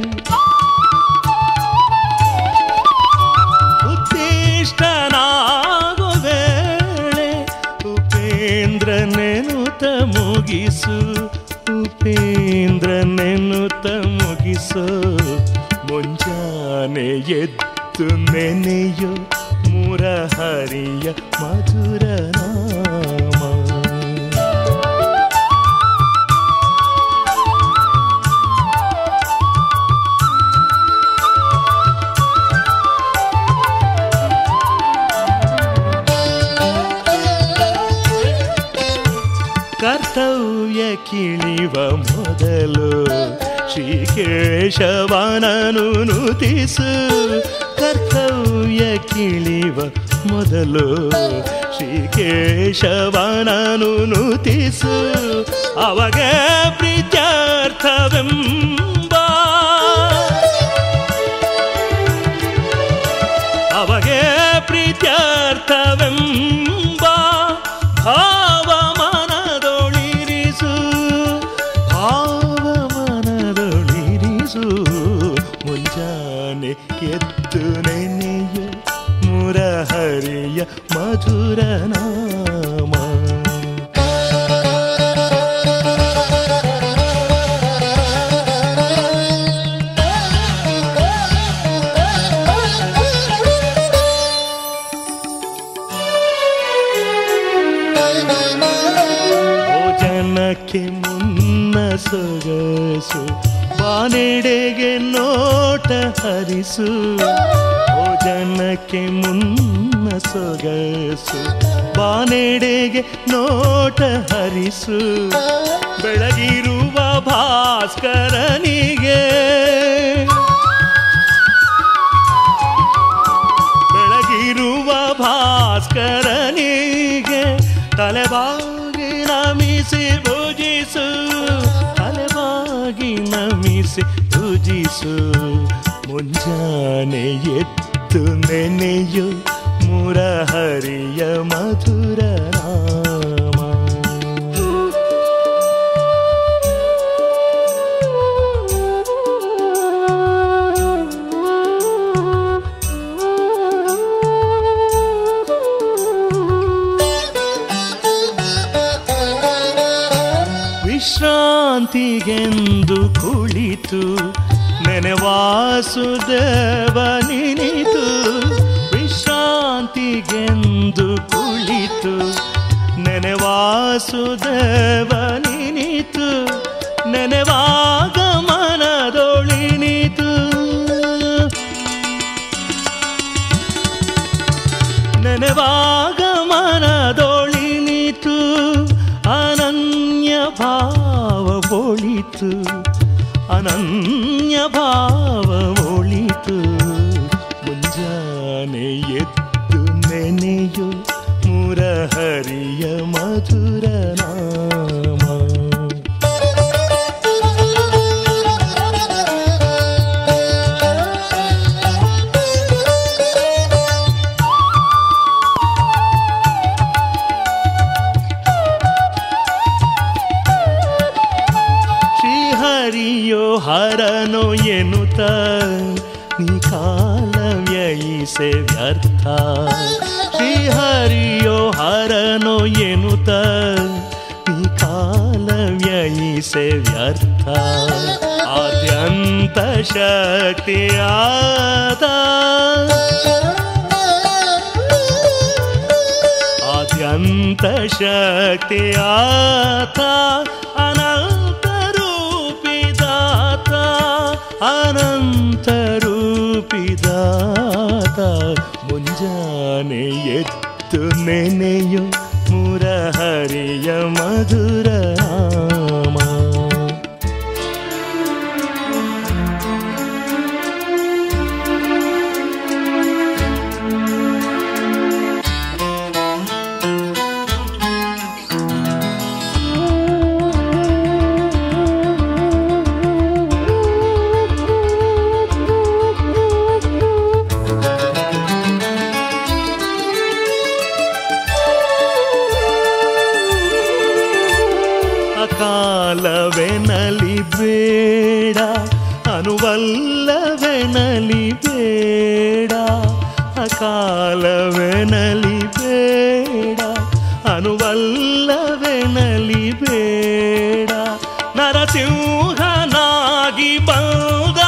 ಉತ್ತಿಷ್ಟನಾಗೋ ವೇಳೆ ಉಪೇಂದ್ರ ನೆನುತ ಮುಗಿಸು ಉಪೇಂದ್ರ ನೆನುತ ಮುಗಿಸು ಮುಂಜಾನೆ ಎದ್ದು ನೆನೆಯು ಮುರಹರಿಯ ಮಧುರ ನಾಮ ಕರ್ತವ್ಯ ಕಿಳಿವ ಮೊದಲು ಶ್ರೀಕೇಶವನನು ನುತಿಸು ಕರ್ತವ್ಯ ಕಿಳಿವ ಮೊದಲು ಶ್ರೀಕೇಶವನನು ನುತಿಸು ಅವಗೆ ಪ್ರೀತ್ಯರ್ಥವೆಂಬ ಅವಗೆ ಪ್ರೀತ್ಯರ್ಥವೆಂಬ ಭಾವ ಮನದೊಳಿರಿಸು ಭಾವ ಮನದೊಳಿರಿಸು ಮುಂಜಾನೆ ಎದ್ದು ನೆನೆಯು ಮುರಹರಿಯ ಮಧುರ ನಾಮ ಭೋಜನಕ್ಕೆ ಮುನ್ನ ಸೊಗಸು ಬಾನೆಡೆಗೆ ನೋಟ ಹರಿಸು ಭೋಜನಕ್ಕೆ ಮುನ್ನ ಸೊಗಸು ಬಾನೆಡೆಗೆ ನೋಟ ಹರಿಸು ಬೆಳಗಿರುವ ಭಾಸ್ಕರನಿಗೆ ಬೆಳಗಿರುವ ಭಾಸ್ಕರನಿಗೆ ತಲೆಬಾಗಿ ನಮಿಸಿ ಭುಜಿಸು ತಲೆಬಾಗಿ ನಮಿಸಿ ಭುಜಿಸು ಮುಂಜಾನೆ ಎತ್ತು ನೆನೆಯು ಮುರಹರಿಯ ಮಧುರ ನಾಮ ವಿಶ್ರಾಂತಿಗೆಂದು ಕುಳಿತು ನೆನೆವಾಸುದೇವನಿನಿತು ವಿಶ್ರಾಂತಿಗೆಂದು ಕುಳಿತು ನೆನೆವಾಸುದೇವನಿನಿತು ನೆನೆವಾಗ ಮನದೊಳಿನಿತು ನೆನೆವಾಗ ಮನದೊಳಿನಿತು ಅನನ್ಯ ಭಾವ ಒಳಿತು ಅನನ್ಯ ಭಾವ ಒಳಿತು ಮುಂಜಾನೆ ಎದ್ದು ನೆನೆಯು ಮುರಹರಿಯ ಮಧುರ ನಾಮ ಶ್ರೀಹರಿಯೋ ಹರನೋ ಎನ್ನುತ್ತ ನೀ ಕಾಲ ವ್ಯಯಿಸೆ ವ್ಯರ್ಥ ಶ್ರೀಹರಿಯೋ ಹರನೋ ಎನ್ನುತ್ತ ನೀ ಕಾಲ ಜಯಿಸೆ ವ್ಯರ್ಥ ಆದ್ಯಂತ ಶಕ್ತಿಯಾದ ಆದ್ಯಂತ ಶಕ್ತಿಯಾತ ಅನಂತ ರೂಪಿದಾತ ಅನಂತ ರೂಪಿದಾತ ಮುಂಜಾನೆ ಎತ್ತು ನೆನೆಯು ಮುರಹರಿಯ ಮಧುರ ನಾಮ ಅಕಾಲವೆನಲಿ ಬೇಡ ಅನುವಲ್ಲವೆನಲಿ ಬೇಡ ಅಕಾಲವೆನಲಿ ಬೇಡ ಅನುವಲ್ಲವೆನಲಿ ಬೇಡ ನರಸಿಂಹನಾಗಿ ಬಂದ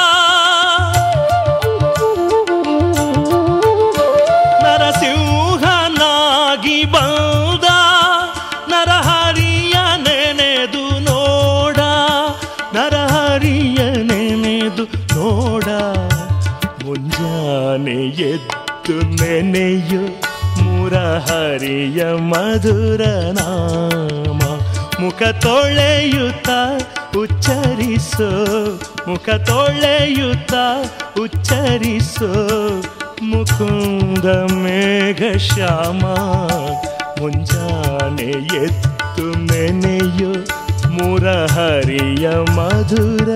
ನರಸಿಂಹನಾಗಿ ಬಂದ ನರಹರಿಯ ನೆನೆದು ನೋಡ ನರಹರಿಯ ನೆನೆದು ನೋಡ ಮುಂಜಾನೆ ಎದ್ದು ನೆನೆಯು ಮುರಹರಿಯ ಮಧುರ ನಾಮ ಮುಖ ತೊಳೆಯುತ್ತ ಉಚ್ಚರಿಸೋ ಮುಖ ತೊಳೆಯುತ್ತ ಉಚ್ಚರಿಸೋ ಮುಕುಂದ ಮೇಘ ಶ್ಯಾಮ ಮುಂಜಾನೆ ಎತ್ತು ನೆನೆಯು ಮುರಹರಿಯ ಮಧುರ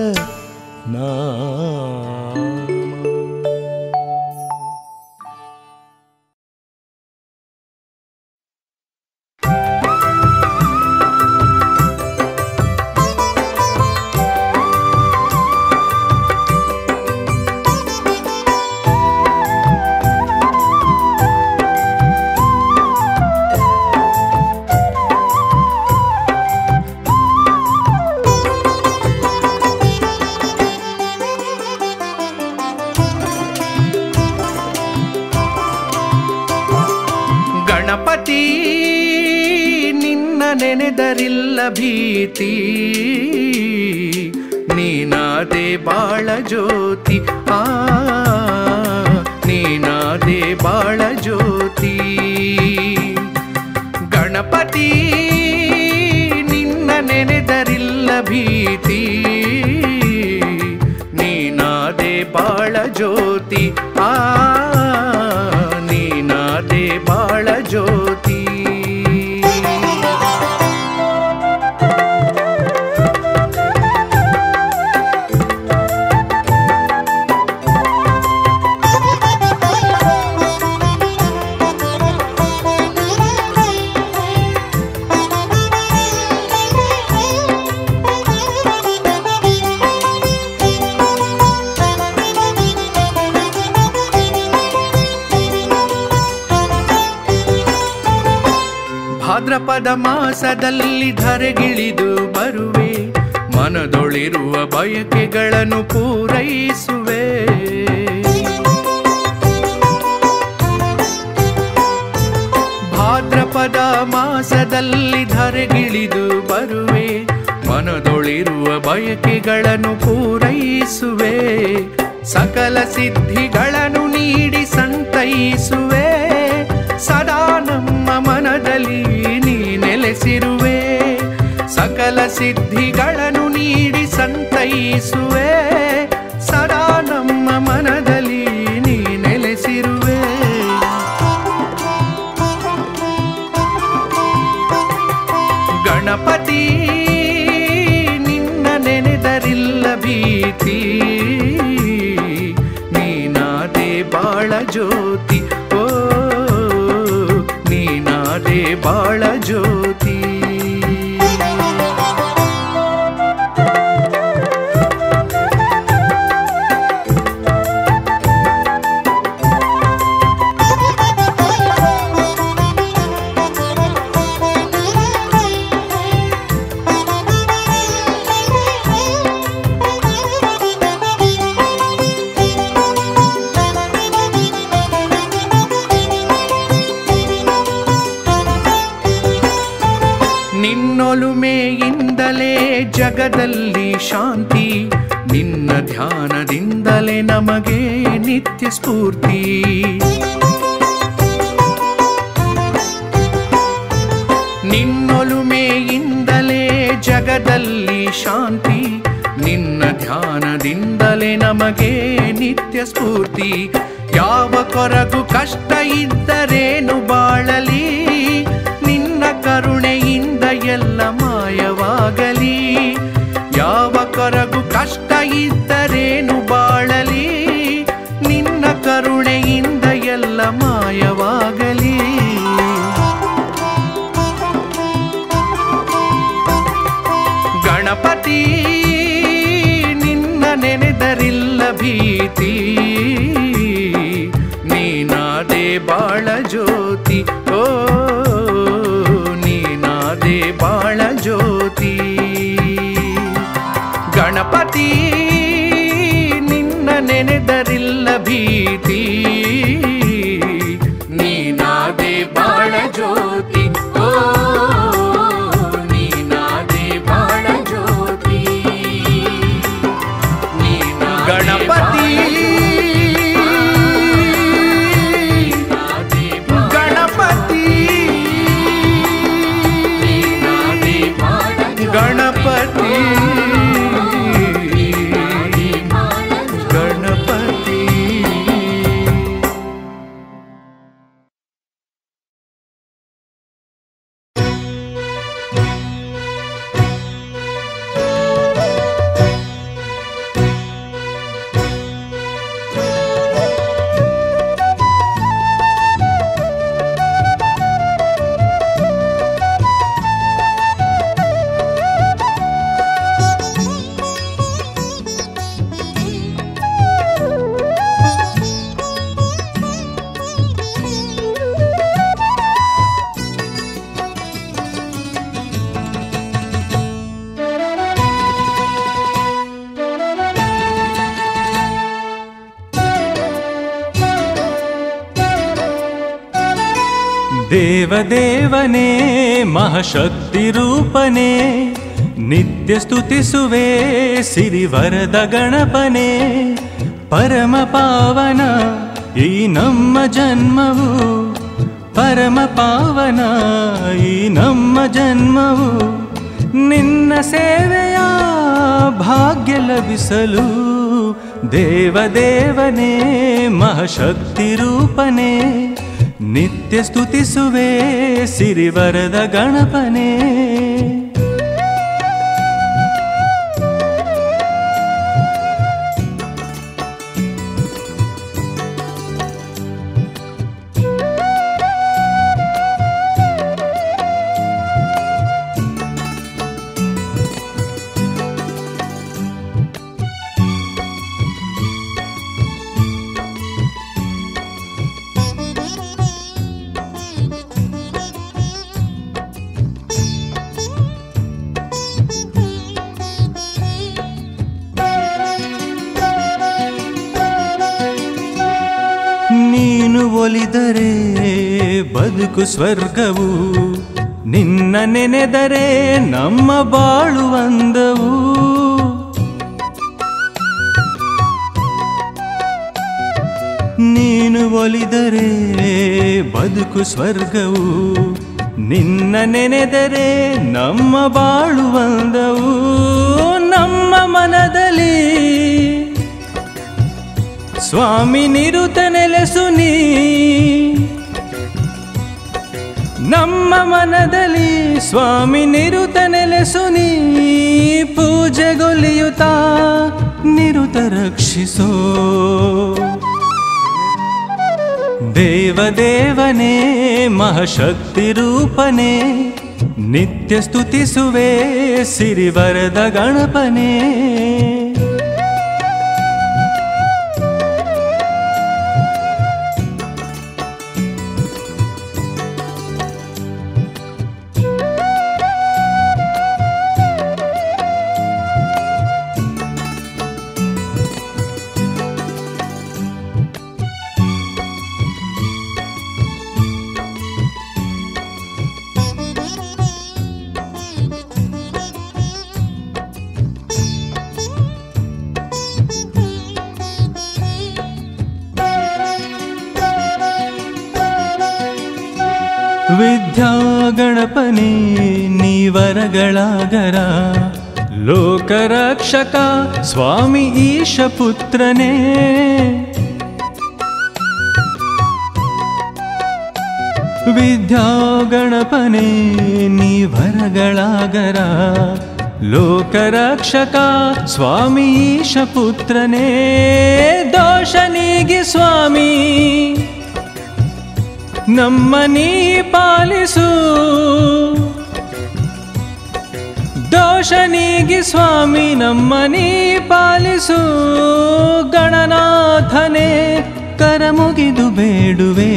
ನಾಮ ಗಣಪತಿ ನಿನ್ನ ನೆನೆದರಿಲ್ಲ ಭೀತಿ ನೀನಾದೆ ಬಾಳ ಜ್ಯೋತಿ ಆ ನೀನಾದೆ ಬಾಳ ಜ್ಯೋತಿ ಗಣಪತಿ ನಿನ್ನ ನೆನೆದರಿಲ್ಲ ಭೀತಿ ನೀನಾದೆ ಬಾಳ ಜ್ಯೋತಿ ಆ ನೀನಾದೆ ಬಾಳ ಜ್ಯೋತಿ ಭಾದ್ರಪದ ಮಾಸದಲ್ಲಿ ಧರೆಗಿಳಿದು ಬರುವೆ ಮನದೊಳಿರುವ ಬಯಕೆಗಳನ್ನು ಪೂರೈಸುವೆ ಭಾದ್ರಪದ ಮಾಸದಲ್ಲಿ ಧರೆಗಿಳಿದು ಬರುವೆ ಮನದೊಳಿರುವ ಬಯಕೆಗಳನ್ನು ಪೂರೈಸುವೆ ಸಕಲ ಸಿದ್ಧಿಗಳನ್ನು ನೀಡಿ ಸಂತೈಸುವೆ ಸದಾ ನಮ್ಮ ಮನದಲ್ಲಿ ನೀ ನೆಲೆಸಿರುವೆ ಸಕಲ ಸಿದ್ಧಿಗಳನ್ನು ನೀಡಿ ಸಂತೈಸುವೆ ಸದಾ ನಮ್ಮ ಮನದಲ್ಲಿ ನೀ ನೆಲೆಸಿರುವೆ ಗಣಪತಿ ನಿನ್ನ ನೆನೆದರಿಲ್ಲ ಭೀತಿ ನೀನಾದೆ ಬಾಳ ಜ್ಯೋತಿ ಓ ನೀನಾದೆ ಬಾಳ ಜ್ಯೋತಿ ಮೇಯಿಂದಲೇ ಜಗದಲ್ಲಿ ಶಾಂತಿ ನಿನ್ನ ಧ್ಯಾನದಿಂದಲೇ ನಮಗೆ ನಿತ್ಯ ಸ್ಫೂರ್ತಿ ನಿನ್ನೊಲುಮೆಯಿಂದಲೇ ಜಗದಲ್ಲಿ ಶಾಂತಿ ನಿನ್ನ ಧ್ಯಾನದಿಂದಲೇ ನಮಗೆ ನಿತ್ಯ ಸ್ಫೂರ್ತಿ ಯಾವ ಕೊರಗು ಕಷ್ಟ ಇದ್ದರೇನು ಬಾಳಲಿ ನಿನ್ನ ಕರುಣೆಯಿಂದ ಎಲ್ಲ ಮಾಯವಾಗಲಿ ಯಾವ ಕೊರಗು ಕಷ್ಟ ಇದ್ದರೇನು ಬಾಳಲಿ ನಿನ್ನ ಕರುಣೆಯಿಂದ ಎಲ್ಲ ಮಾಯವಾಗಲಿ ಗಣಪತಿ ನಿನ್ನ ನೆನೆದರಿಲ್ಲ ಭೀತಿ ನೀನಾದೆ ಬಾಳ ಜ್ಯೋತಿ ಓ ನೀನಾದೆ ಬಾಳ ಜ್ಯೋತಿ ಗಣಪತಿ ನಿನ್ನ ನೆನೆದರಿಲ್ಲ ಭೀತಿ ನೀನಾದೆ ಬಾಳ ಜ್ಯೋತಿ ಓ ನೀನಾದೆ ಬಾಳ ಜ್ಯೋತಿ ಗಣಪತಿ ಗಣಪತಿ ಗಣಪತಿ ಗಣಪತಿ ದೇವದೇವನೇ ಮಹಾಶಕ್ತಿ ರೂಪನೇ ನಿತ್ಯ ಸ್ತುತಿಸುವೆ ಸಿರಿವರದ ಗಣಪನೇ ಪರಮ ಪಾವನ ಈ ನಮ್ಮ ಜನ್ಮವು ಪರಮ ಪಾವನ ಈ ನಮ್ಮ ಜನ್ಮವು ನಿನ್ನ ಸೇವೆಯ ಭಾಗ್ಯ ಲಭಿಸಲು ದೇವದೇವನೇ ಮಹಾಶಕ್ತಿ ರೂಪನೇ ನಿತ್ಯ ಸ್ತುತಿಸುವೆ ಸಿರಿವರದ ಗಣಪನೇ ನೀನು ಒಲಿದರೆ ಬದುಕು ಸ್ವರ್ಗವು ನಿನ್ನ ನೆನೆದರೆ ನಮ್ಮ ಬಾಳು ಅಂದವು ನೀನು ಒಲಿದರೆ ಬದುಕು ಸ್ವರ್ಗವು ನಿನ್ನ ನೆನೆದರೆ ನಮ್ಮ ಬಾಳು ಬಂದವು ನಮ್ಮ ಮನದಲ್ಲಿ ಸ್ವಾಮಿ ನಿರುತ ನೆಲೆಸು ನೀ ನಮ್ಮ ಮನದಲ್ಲಿ ಸ್ವಾಮಿ ನಿರುತ ನೆಲೆಸು ನೀ ಪೂಜೆಗೊಲಿಯುತ್ತ ನಿರುತ ರಕ್ಷಿಸೋ ದೇವದೇವನೇ ಮಹಾಶಕ್ತಿ ರೂಪನೇ ನಿತ್ಯ ಸ್ತುತಿಸುವೆ ಸಿರಿವರದ ಗಣಪನೇ ವಿದ್ಯಾ ಗಣಪನೇ ನೀವರಗಳಾಗರ ಲೋಕರಕ್ಷಕ ಸ್ವಾಮಿ ಈಶ ಪುತ್ರನೇ ವಿದ್ಯಾ ಗಣಪನೇ ನೀವರಗಳಾಗರ ಲೋಕರಕ್ಷಕ ಸ್ವಾಮಿ ಈಶ ಪುತ್ರನೇ ದೋಷ ನೀಗಿ ಸ್ವಾಮಿ ನಮ್ಮ ನೀ ಪಾಲಿಸು ದೋಷ ನೀಗಿ ಸ್ವಾಮಿ ನಮ್ಮ ನೀ ಪಾಲಿಸು ಗಣನಾಥನೇ ಕರಮುಗಿದು ಬೇಡುವೆ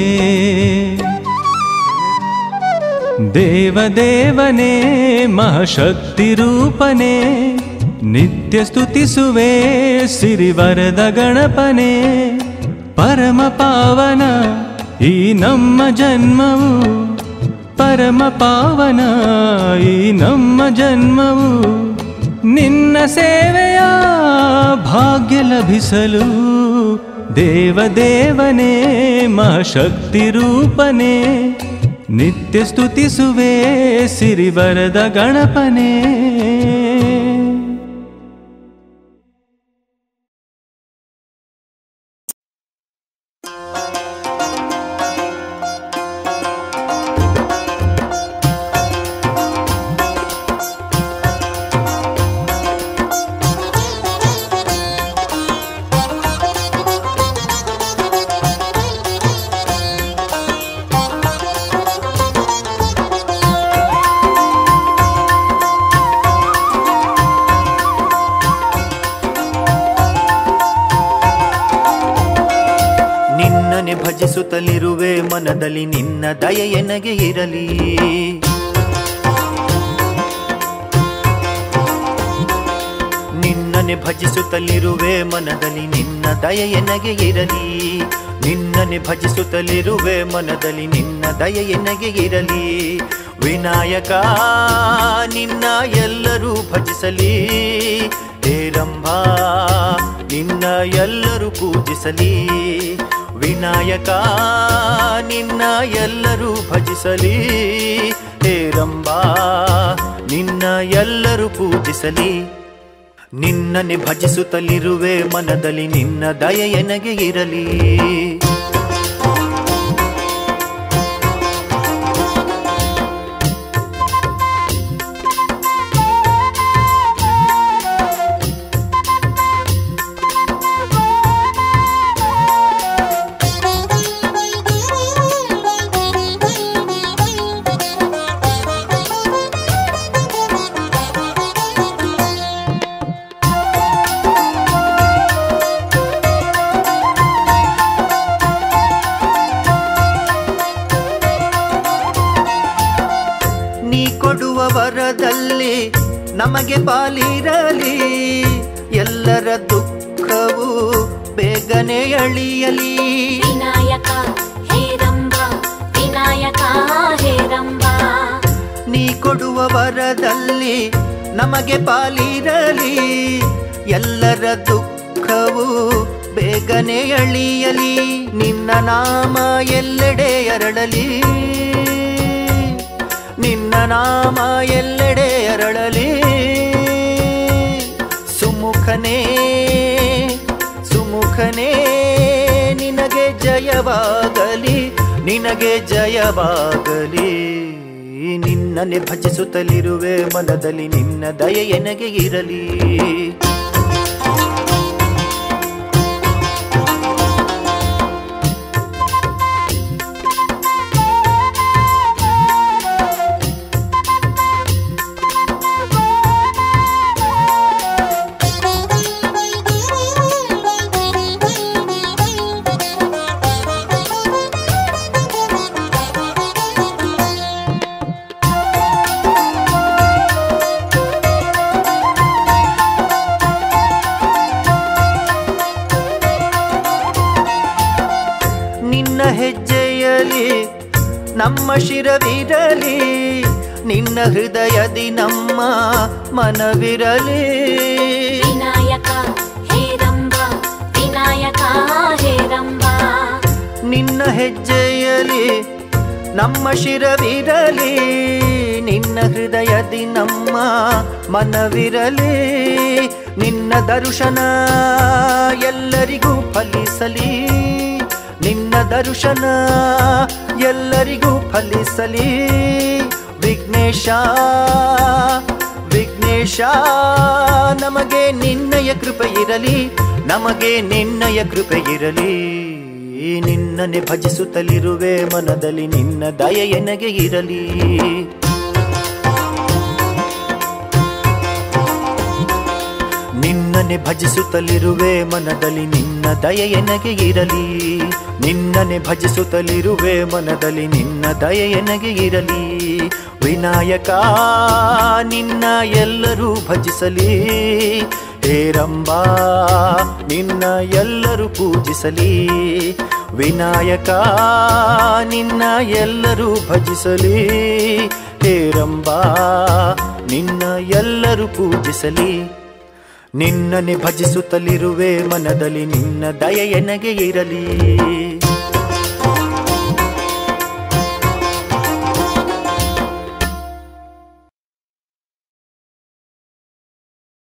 ದೇವದೇವನೇ ಮಹಾಶಕ್ತಿ ರೂಪನೇ ನಿತ್ಯ ಸ್ತುತಿಸುವೆ ಸಿರಿವರದ ಗಣಪನೇ ಪರಮ ಪಾವನ ಈ ನಮ್ಮ ಜನ್ಮವು ಪರಮ ಪಾವನ ಈ ನಮ್ಮ ಜನ್ಮವು ನಿನ್ನ ಸೇವೆಯ ಭಾಗ್ಯ ಲಭಿಸಲು ದೇವದೇವನೇ ಮಹಾಶಕ್ತಿ ರೂಪನೇ ನಿತ್ಯ ಸ್ತುತಿಸುವೆ ಸಿರಿವರದ ಗಣಪನೇ ನಿನ್ನನೆ ಭಜಿಸುತ್ತಲಿರುವೆ ಮನದಲ್ಲಿ ನಿನ್ನ ದಯ ಎನಗೆ ಇರಲಿ ನಿನ್ನನೆ ಭಜಿಸುತ್ತಲಿರುವೆ ಮನದಲ್ಲಿ ನಿನ್ನ ದಯ ಎನಗೆ ಇರಲಿ ನಿನ್ನನೆ ಭಜಿಸುತ್ತಲಿರುವೆ ಮನದಲ್ಲಿ ನಿನ್ನ ದಯ ಎನಗೆ ಇರಲಿ ವಿನಾಯಕ ನಿನ್ನ ಎಲ್ಲರೂ ಭಜಿಸಲಿ ಹೇರಂಬ ನಿನ್ನ ಎಲ್ಲರೂ ಪೂಜಿಸಲಿ ವಿನಾಯಕ ನಿನ್ನ ಎಲ್ಲರೂ ಭಜಿಸಲಿ ಹೇರಂಬ ನಿನ್ನ ಎಲ್ಲರೂ ಪೂಜಿಸಲಿ ನಿನ್ನನೆ ಭಜಿಸುತ್ತಲಿರುವೆ ಮನದಲ್ಲಿ ನಿನ್ನ ದಯ ಎನಗೆ ಇರಲಿ ನೀ ಕೊಡುವ ವರದಲ್ಲಿ ನಮಗೆ ಪಾಲಿರಲಿ ಎಲ್ಲರ ದುಃಖವು ಬೇಗನೆ ಅಳಿಯಲಿ ವಿನಾಯಕ ಹೇರಂಬ ವಿನಾಯಕ ಹೇರಂಬ ನೀ ಕೊಡುವ ವರದಲ್ಲಿ ನಮಗೆ ಪಾಲಿರಲಿ ಎಲ್ಲರ ದುಃಖವು ಬೇಗನೆ ಅಳಿಯಲಿ ನಿನ್ನ ನಾಮ ಎಲ್ಲೆಡೆ ಅರಳಲಿ ನಿನ್ನ ನಾಮ ಎಲ್ಲೆಡೆ ಅರಳಲಿ ಸುಮುಖನೇ ಸುಮುಖನೇ ನಿನಗೆ ಜಯವಾಗಲಿ ನಿನಗೆ ಜಯವಾಗಲಿ ನಿನ್ನನೆ ಭಜಿಸುತ್ತಲಿರುವೆ ಮನದಲ್ಲಿ ನಿನ್ನ ದಯ ಎನಗೆ ಇರಲಿ ನಿನ್ನ ಹೆಜ್ಜೆಯಲಿ ನಮ್ಮ ಶಿರವಿರಲಿ ನಿನ್ನ ಹೃದಯದಿ ನಮ್ಮ ಮನವಿರಲಿ ವಿನಾಯಕ ಹೇರಂಬ ವಿನಾಯಕ ಹೇರಂಬ ನಿನ್ನ ಹೆಜ್ಜೆಯಲಿ ನಮ್ಮ ಶಿರವಿರಲಿ ನಿನ್ನ ಹೃದಯದಿ ನಮ್ಮ ಮನವಿರಲಿ ನಿನ್ನ ದರ್ಶನ ಎಲ್ಲರಿಗೂ ಫಲಿಸಲಿ ನಿನ್ನ ದರ್ಶನ ಎಲ್ಲರಿಗೂ ಫಲಿಸಲಿ ವಿಘ್ನೇಶ ವಿಘ್ನೇಶ ನಮಗೆ ನಿನ್ನಯ ಕೃಪೆ ಇರಲಿ ನಮಗೆ ನಿನ್ನಯ ಕೃಪೆ ಇರಲಿ ನಿನ್ನನೆ ಭಜಿಸುತ್ತಲಿರುವೆ ಮನದಲ್ಲಿ ನಿನ್ನ ದಯ ಎನಗೆ ಇರಲಿ ನಿನ್ನನೆ ಭಜಿಸುತ್ತಲಿರುವೆ ಮನದಲ್ಲಿ ನಿನ್ನ ದಯ ಎನಗೆ ಇರಲಿ ನಿನ್ನನೆ ಭಜಿಸುತ್ತಲಿರುವೆ ಮನದಲ್ಲಿ ನಿನ್ನ ದಯ ಎನಗೆ ಇರಲಿ ವಿನಾಯಕ ನಿನ್ನ ಎಲ್ಲರೂ ಭಜಿಸಲಿ ಹೇರಂಬ ನಿನ್ನ ಎಲ್ಲರೂ ಪೂಜಿಸಲಿ ವಿನಾಯಕ ನಿನ್ನ ಎಲ್ಲರೂ ಭಜಿಸಲಿ ಹೇರಂಬ ನಿನ್ನ ಎಲ್ಲರೂ ಪೂಜಿಸಲಿ ನಿನ್ನನೆ ಭಜಿಸುತ್ತಲಿರುವೆ ಮನದಲ್ಲಿ ನಿನ್ನ ದಯ ಎನಗೆ ಇರಲಿ